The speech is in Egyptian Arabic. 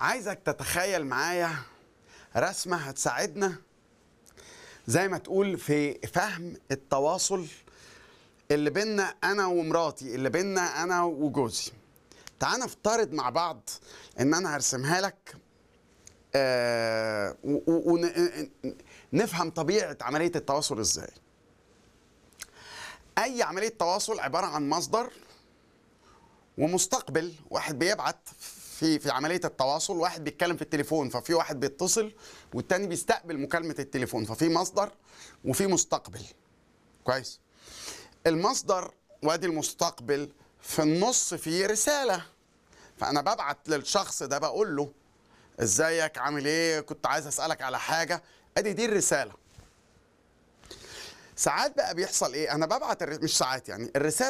عايزك تتخيل معايا رسمة هتساعدنا زي ما تقول في فهم التواصل اللي بينا أنا ومراتي اللي بينا أنا وجوزي تعال نفترض مع بعض إن أنا هرسمها لك آه ونفهم طبيعة عملية التواصل إزاي أي عملية تواصل عبارة عن مصدر ومستقبل واحد بيبعت في في عمليه التواصل واحد بيتكلم في التليفون ففي واحد بيتصل والتاني بيستقبل مكالمه التليفون ففي مصدر وفي مستقبل كويس المصدر وادي المستقبل في النص فيه رساله فانا ببعت للشخص ده بقول له ازيك عامل ايه كنت عايز اسالك على حاجه ادي دي الرساله ساعات بقى بيحصل ايه انا ببعت الر... مش ساعات يعني الرساله